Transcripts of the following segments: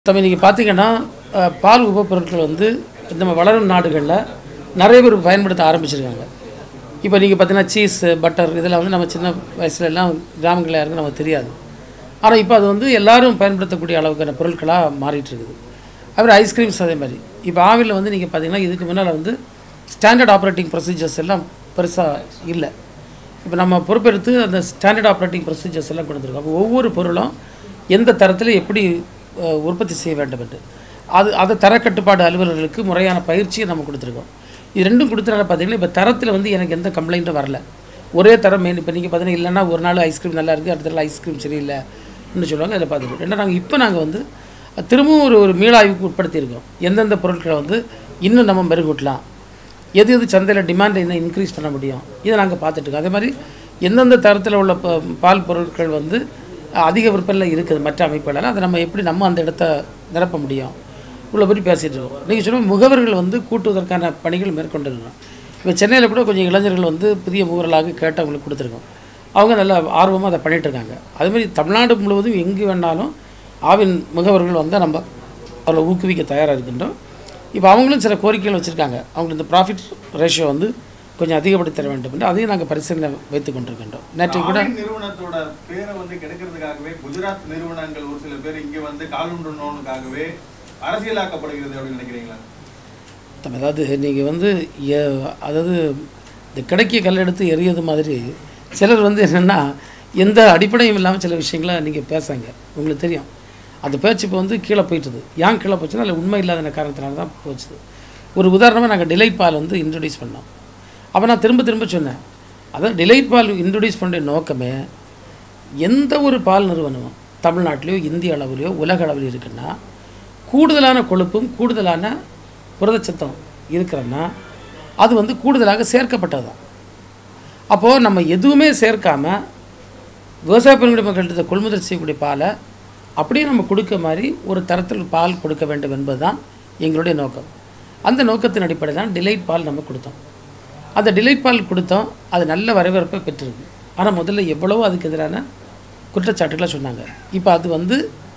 தம்பி நீங்கள் பார்த்தீங்கன்னா அஹ், பால் உபப்பொருட்கள் வந்து நம்ம வளரும் நாடுகளில் நிறைய பேர் பயன்படுத்த ஆரம்பிச்சிருக்காங்க இப்போ நீங்கள் பார்த்தீங்கன்னா சீஸ் பட்டர் இதெல்லாம் வந்து நம்ம சின்ன வயசுல எல்லாம் கிராமங்களில் யாருக்கும் நமக்கு தெரியாது ஆனால் இப்போ அது வந்து எல்லாரும் பயன்படுத்தக்கூடிய அளவுக்கான பொருட்களாக மாறிட்டு இருக்குது அப்புறம் ஐஸ்கிரீம்ஸ் அதே மாதிரி இப்போ ஆவியில் வந்து நீங்கள் பார்த்தீங்கன்னா இதுக்கு முன்னால் வந்து ஸ்டாண்டர்ட் ஆப்ரேட்டிங் ப்ரொசீஜர்ஸ் எல்லாம் பெருசாக இல்லை இப்போ நம்ம பொறுப்பெடுத்து அந்த ஸ்டாண்டர்ட் ஆப்ரேட்டிங் ப்ரொசீஜர்ஸ் எல்லாம் கொடுத்துருக்கோம் அப்போ ஒவ்வொரு பொருளும் எந்த தரத்தில் எப்படி அஹ், உற்பத்தி செய்ய வேண்டும் என்று அது அதை தரக்கட்டுப்பாடு அலுவலர்களுக்கு முறையான பயிற்சியை நம்ம கொடுத்துருக்கோம் இது ரெண்டும் கொடுத்தனால பார்த்தீங்கன்னா இப்போ தரத்தில் வந்து எனக்கு எந்த கம்ப்ளைண்ட்டும் வரல ஒரே தரம் மெயின் இப்போ நீங்கள் பார்த்தீங்கன்னா இல்லைன்னா ஒரு நாள் ஐஸ்கிரீம் நல்லா இருக்குது அடுத்த நாள் ஐஸ்கிரீம் சரியில்லை ன்னு சொல்லுவாங்க அதில் பார்த்துட்டு ரெண்டாவது நாங்கள் இப்போ நாங்கள் வந்து திரும்பவும் ஒரு ஒரு மீளாய்வுக்கு உட்படுத்தியிருக்கோம் எந்தெந்த பொருட்களை வந்து இன்னும் நம்ம மெருகூட்டலாம் எது எது சந்தையில் டிமாண்டை இன்னும் இன்க்ரீஸ் பண்ண முடியும் இதை நாங்கள் பார்த்துட்ருக்கோம் அதே மாதிரி எந்தெந்த தரத்தில் உள்ள ப- பால் பொருட்கள் வந்து அஹ், அதிக விற்பனையில் இருக்குது மற்ற அமைப்புகளெல்லாம் அதை நம்ம எப்படி நம்ம அந்த இடத்த நிரப்ப முடியும் உள்ள பற்றி பேசிகிட்டு இருக்கோம் நீங்கள் சொன்ன முகவர்கள் வந்து கூட்டுவதற்கான பணிகள் மேற்கொண்டிருக்கிறோம் இப்போ சென்னையில் கூட கொஞ்சம் இளைஞர்கள் வந்து புதிய முகவர்களாக கேட்டு அவங்களுக்கு கொடுத்துருக்கோம் அவங்க நல்ல ஆர்வமாக அதை பண்ணிட்டு இருக்காங்க அதே மாதிரி தமிழ்நாடு முழுவதும் எங்கு வேணாலும் ஆவின் முகவர்கள் வந்து நம்ம அவரை ஊக்குவிக்க தயாராக இருக்கின்றோம் இப்போ அவங்களும் சில கோரிக்கைகள் வச்சுருக்காங்க அவங்களுக்கு இந்த ப்ராஃபிட் ரேஷியோ வந்து கொஞ்சம் அதிகப்படுத்தி தர வேண்டும் என்று அதையும் நாங்கள் பரிசீலனை வைத்துக் கொண்டிருக்கின்றோம் நேற்றைக்கு கூட ஆவின் நிறுவனத்தோட பேரை வந்து கெடுக்கிறதுக்காகவே குஜராத் நிறுவனங்கள் ஒரு சில பேர் இங்க வந்து காலுண்டனோனுக்காகவே அரசியலாக்கப்படுகிறது அப்படின்னு நினைக்கிறீங்களா தம் அதாவது நீங்கள் வந்து எ- அதாவது இந்த கிடைக்கிய கல் எடுத்து எறியது மாதிரி சிலர் வந்து என்னென்னா எந்த அடிப்படையும் இல்லாமல் சில விஷயங்களை நீங்கள் பேசுங்க உங்களுக்கு தெரியும் அந்த பேச்சு இப்போ வந்து கீழே போயிட்டுது ஏன் கீழே போச்சுன்னா அதில் உண்மை இல்லாத காரணத்தினால தான் போச்சுது ஒரு உதாரணமாக நாங்கள் டிலைட் பால் வந்து இன்ட்ரடியூஸ் பண்ணோம் அப்போ நான் திரும்ப திரும்ப சொன்னேன் அதாவது டிலைட் பால் இன்ட்ரடியூஸ் பண்ணுற நோக்கமே எந்த ஒரு பால் நிறுவனமும் தமிழ்நாட்டிலையோ இந்திய அளவிலையோ உலக அளவில் இருக்குன்னா கூடுதலான கொழுப்பும் கூடுதலான புரதச்சத்தம் இருக்கிறன்னா அது வந்து கூடுதலாக சேர்க்கப்பட்டது தான் அப்போது நம்ம எதுவுமே சேர்க்காம விவசாய பெருங்குடி மக்கள்கிட்ட கொள்முதல் செய்யக்கூடிய பாலை அப்படியே நம்ம கொடுக்க மாதிரி ஒரு தரத்தில் பால் கொடுக்க வேண்டும் என்பது தான் எங்களுடைய நோக்கம் அந்த நோக்கத்தின் அடிப்படையில் தான் டிலைட் பால் நம்ம கொடுத்தோம் அந்த டிலைட் பால் கொடுத்தோம் அது நல்ல வரவேற்பை பெற்றிருக்கு ஆனால் முதல்ல எவ்வளவோ அதுக்கு எதிரான குற்றச்சாட்டுகளை சொன்னாங்க இப்போ அது வந்து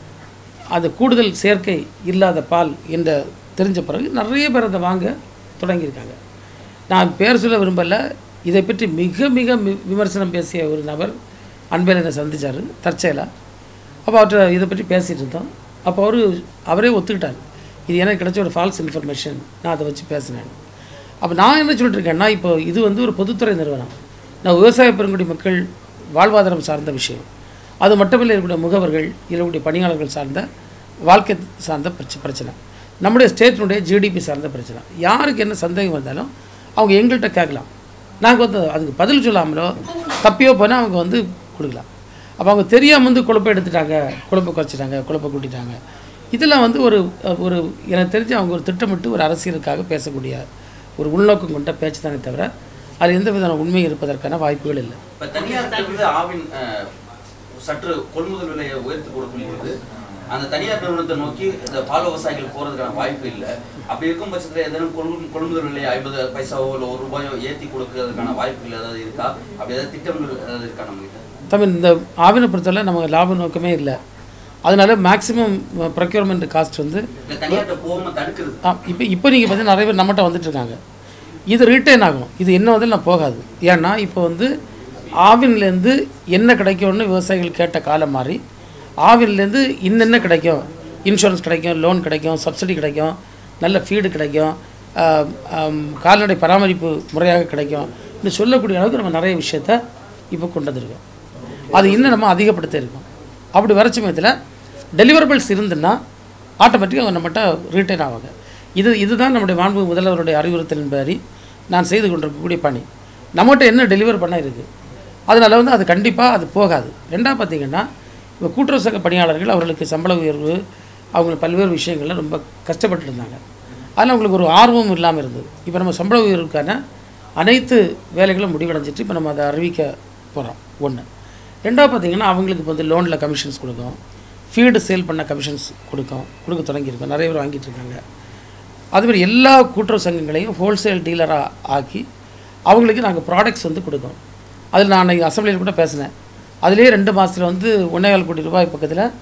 அது கூடுதல் சேர்க்கை இல்லாத பால் என்ற தெரிஞ்ச பிறகு நிறைய பேர் அதை வாங்க தொடங்கியிருக்காங்க நான் பேர் சொல்ல விரும்பல இதை பற்றி மிக மிக மி- விமர்சனம் பேசிய ஒரு நபர் அன்பில் என்னை சந்திச்சார் தற்செயலாக அப்போ அவர்கிட்ட இதை பற்றி பேசிகிட்டு இருந்தோம் அப்போ அவர் அவரே ஒத்துக்கிட்டார் இது எனக்கு கிடைச்ச ஒரு ஃபால்ஸ் இன்ஃபர்மேஷன் நான் அதை வச்சு பேசினேன் அப்போ நான் என்ன சொல்லிட்டு இருக்கேன்னா இப்போ இது வந்து ஒரு பொதுத்துறை நிறுவனம் நான் விவசாய பெருங்குடி மக்கள் வாழ்வாதாரம் சார்ந்த விஷயம் அது மட்டுமில்லை இருக்கக்கூடிய முகவர்கள் இருக்கக்கூடிய பணியாளர்கள் சார்ந்த வாழ்க்கை சார்ந்த பிரச்ச பிரச்சனை நம்முடைய ஸ்டேட்டினுடைய ஜிடிபி சார்ந்த பிரச்சனை யாருக்கு என்ன சந்தேகம் வந்தாலும் அவங்க எங்கள்கிட்ட கேட்கலாம் நாங்கள் வந்து அதுக்கு பதில் சொல்லாமலோ தப்பியோ போனால் அவங்க வந்து கொடுக்கலாம் அப்போ அவங்க தெரியாமல் வந்து குழப்பம் எடுத்துட்டாங்க குழப்பை குறைச்சிட்டாங்க குழப்பை கூட்டிட்டாங்க இதெல்லாம் வந்து ஒரு ஒரு எனக்கு தெரிஞ்சு அவங்க ஒரு திட்டமிட்டு ஒரு அரசியலுக்காக பேசக்கூடிய ஒரு உள்நோக்கம் கொண்ட பேச்சு தானே தவிர அது எந்த விதமான உண்மை இருப்பதற்கான வாய்ப்புகள் இல்லை இப்ப தனியார் வந்து ஆவின் அஹ், சற்று கொள்முதல் விலையை உயர்த்தி கொடுக்கும்போது அந்த தனியார் நிறுவனத்தை நோக்கி இந்த பால் விவசாயிகள் போறதுக்கான வாய்ப்பு இல்லை அப்படி இருக்கும் பட்சத்துல ஏதேனும் கொள் கொள்முதல் விலையை ஐம்பது பைசாவோ இல்லை ஒரு ரூபாயோ ஏற்றி கொடுக்கறதுக்கான வாய்ப்புகள் ஏதாவது இருக்கா அப்படி ஏதாவது திட்டங்கள் ஏதாவது இருக்கா நம்ம கிட்ட தமிழ் இந்த ஆவினை பொறுத்தவரை நமக்கு லாப நோக்கமே இல்லை அதனால மேக்ஸிமம் ப்ரொக்யூர்மெண்ட் காஸ்ட் வந்து இல்லை தனியார்கிட்ட போகாம தடுக்கிறது இப்போ இப்போ நீங்கள் பார்த்தீங்கன்னா நிறைய பேர் நம்மகிட்ட வந்துட்டு இருக்காங்க இது ரிட்டர்ன் ஆகும் இது என்ன வந்து நான் போகாது ஏன்னா இப்போ வந்து ஆவின்லேருந்து என்ன கிடைக்கும்னு விவசாயிகள் கேட்ட காலம் மாறி ஆவின்லேருந்து இன்னென்ன கிடைக்கும் இன்சூரன்ஸ் கிடைக்கும் லோன் கிடைக்கும் சப்சிடி கிடைக்கும் நல்ல ஃபீடு கிடைக்கும் ஆஹ் ஆம், கால்நடை பராமரிப்பு முறையாக கிடைக்கும் இன்னும் சொல்லக்கூடிய அளவுக்கு நம்ம நிறைய விஷயத்த இப்போ கொண்டு வந்திருக்கோம் அது இன்னும் நம்ம அதிகப்படுத்த இருக்கோம் அப்படி வர சமயத்தில் டெலிவரபிள்ஸ் இருந்துன்னா ஆட்டோமேட்டிக்காக அவங்க நம்மகிட்ட ரீட்டைன் ஆவாங்க இது இதுதான் நம்முடைய மாண்பு முதல்வருடைய அறிவுறுத்தலின்படி நான் செய்து கொண்டிருக்கக்கூடிய பணி நம்மகிட்ட என்ன டெலிவர் பண்ண இருக்குது அதனால் வந்து அது கண்டிப்பாக அது போகாது ரெண்டாவது பார்த்தீங்கன்னா இப்போ கூட்டுறவு சங்க பணியாளர்கள் அவர்களுக்கு சம்பள உயர்வு அவங்க பல்வேறு விஷயங்கள்ல ரொம்ப கஷ்டப்பட்டு இருந்தாங்க அதில் அவங்களுக்கு ஒரு ஆர்வம் இல்லாமல் இருந்தது இப்போ நம்ம சம்பள உயர்வுக்கான அனைத்து வேலைகளும் முடிவடைஞ்சிட்டு இப்போ நம்ம அதை அறிவிக்க போகிறோம் ஒன்று ரெண்டாவது பார்த்தீங்கன்னா அவங்களுக்கு இப்போ வந்து லோனில் கமிஷன்ஸ் கொடுக்கும் ஃபீடு சேல் பண்ண கமிஷன்ஸ் கொடுக்கும் கொடுக்க தொடங்கியிருக்கோம் நிறைய பேர் வாங்கிட்டு இருக்காங்க அதுமாதிரி எல்லா கூட்டுறவு சங்கங்களையும் ஹோல்சேல் டீலராக ஆக்கி அவங்களுக்கு நாங்கள் ப்ராடக்ட்ஸ் வந்து கொடுக்கோம் அதில் நான் அன்றைக்கி அசம்பிளியில் கூட பேசினேன் அதுலேயே ரெண்டு மாதத்தில் வந்து ஒன்றேகால் கோடி ரூபாய் பக்கத்தில்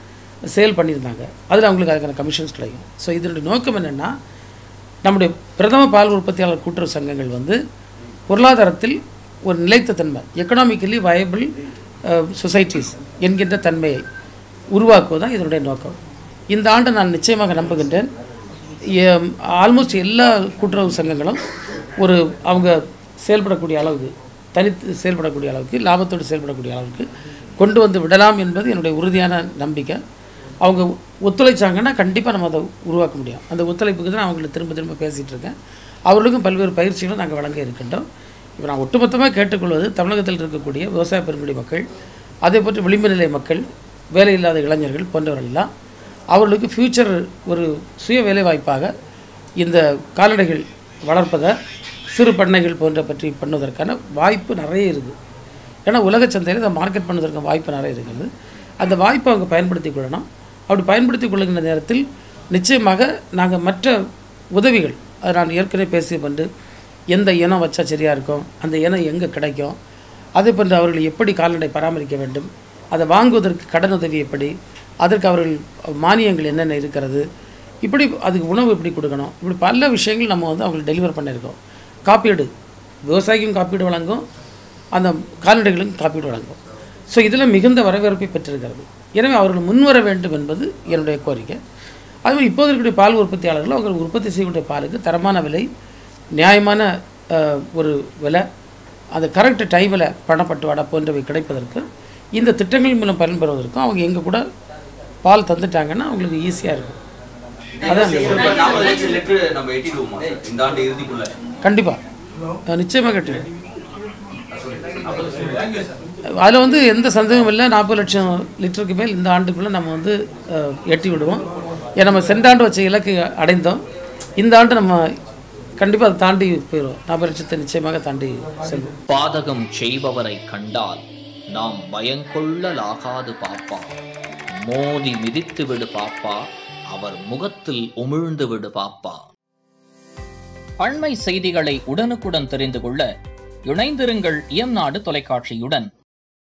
சேல் பண்ணியிருந்தாங்க அதில் அவங்களுக்கு அதுக்கான கமிஷன்ஸ் கிடைக்கும் ஸோ இதனுடைய நோக்கம் என்னென்னா நம்முடைய பிரதம பால் உற்பத்தியாளர் கூட்டுறவு சங்கங்கள் வந்து பொருளாதாரத்தில் ஒரு நிலைத்த தன்மை எக்கனாமிக்கலி வயபிள் சொசைட்டிஸ் என்கின்ற தன்மையை உருவாக்குவது தான் இதனுடைய நோக்கம் இந்த ஆண்டு நான் நிச்சயமாக நம்புகின்றேன் ஆல்மோஸ்ட் எல்லா கூட்டுறவு சங்கங்களும் ஒரு அவங்க செயல்படக்கூடிய அளவுக்கு தனித்து செயல்படக்கூடிய அளவுக்கு லாபத்தோடு செயல்படக்கூடிய அளவுக்கு கொண்டு வந்து விடலாம் என்பது என்னுடைய உறுதியான நம்பிக்கை அவங்க ஒத்துழைச்சாங்கன்னா கண்டிப்பாக நம்ம அதை உருவாக்க முடியும் அந்த ஒத்துழைப்புக்கு தான் நான் அவங்களை திரும்ப திரும்ப பேசிகிட்டு இருக்கேன் அவர்களுக்கும் பல்வேறு பயிற்சிகளும் நாங்கள் வழங்க இருக்கின்றோம் இப்போ நான் ஒட்டுமொத்தமாக கேட்டுக்கொள்வது தமிழகத்தில் இருக்கக்கூடிய விவசாய பெருங்குடி மக்கள் அதே போன்று விளிம்பு நிலை மக்கள் வேலையில்லாத இளைஞர்கள் போன்றவர்கள் எல்லாம் அவர்களுக்கு ஃப்யூச்சர் ஒரு சுய வேலைவாய்ப்பாக இந்த கால்நடைகள் வளர்ப்பதை சிறு பண்ணைகள் போன்ற பற்றி பண்ணுவதற்கான வாய்ப்பு நிறைய இருக்குது ஏன்னா உலக சந்தையில் இதை மார்க்கெட் பண்ணுவதற்கான வாய்ப்பு நிறைய இருக்கிறது அந்த வாய்ப்பை அவங்க பயன்படுத்தி கொள்ளணும் அப்படி பயன்படுத்தி கொள்ளுகின்ற நேரத்தில் நிச்சயமாக நாங்கள் மற்ற உதவிகள் அதை நான் ஏற்கனவே பேசிய பண்ணு எந்த இனம் வச்சா சரியாக இருக்கும் அந்த இனம் எங்கே கிடைக்கும் அதே போன்று அவர்கள் எப்படி கால்நடை பராமரிக்க வேண்டும் அதை வாங்குவதற்கு கடன் உதவி எப்படி அதற்கு அவர்கள் மானியங்கள் என்னென்ன இருக்கிறது இப்படி அதுக்கு உணவு எப்படி கொடுக்கணும் இப்படி பல விஷயங்கள் நம்ம வந்து அவங்களுக்கு டெலிவர் பண்ணியிருக்கோம் காப்பீடு விவசாயிக்கும் காப்பீடு வழங்கும் அந்த கால்நடைகளுக்கும் காப்பீடு வழங்கும் ஸோ இதில் மிகுந்த வரவேற்பை பெற்றிருக்கிறது எனவே அவர்கள் முன்வர வேண்டும் என்பது என்னுடைய கோரிக்கை அதுமாதிரி இப்போது இருக்கக்கூடிய பால் உற்பத்தியாளர்கள் அவங்க உற்பத்தி செய்யக்கூடிய பாலுக்கு தரமான விலை நியாயமான அஹ், ஒரு விலை அந்த கரெக்ட் டைமில் பணப்பட்டுவாடா போன்றவை கிடைப்பதற்கு இந்த திட்டங்கள் மூலம் பயன்பெறுவதற்கும் அவங்க எங்கள் கூட பால் தந்துட்டாங்கன்னா அவங்களுக்கு ஈஸியாக இருக்கும் அதான் நாற்பது லட்சம் லிட்டர் நம்ம எட்டிடுவோமா சார் இந்த ஆண்டு இறுதிக்குள்ள கண்டிப்பாக நிச்சயமாக கட்டிடும் அதில் வந்து எந்த சந்தேகமும் இல்லை நாற்பது லட்சம் லிட்டருக்கு மேல் இந்த ஆண்டுக்குள்ளே நம்ம வந்து அஹ், எட்டி விடுவோம் ஏன் நம்ம சென்ற ஆண்டு வச்ச இலக்கு அடைந்தோம் இந்த ஆண்டு நம்ம கண்டிப்பாக அதை தாண்டி போயிடுவோம் நாற்பது லட்சத்தை நிச்சயமாக தாண்டி செல்வோம் பாதகம் செய்பவரை கண்டால் நாம் பயங்கொள்ளலாகாது பாப்பா மோதி மிதித்து விடு பாப்பா அவர் முகத்தில் உமிழ்ந்து விடு பாப்பா அண்மை செய்திகளை உடனுக்குடன் தெரிந்து கொள்ள இணைந்திருங்கள் இயம்நாடு தொலைக்காட்சியுடன்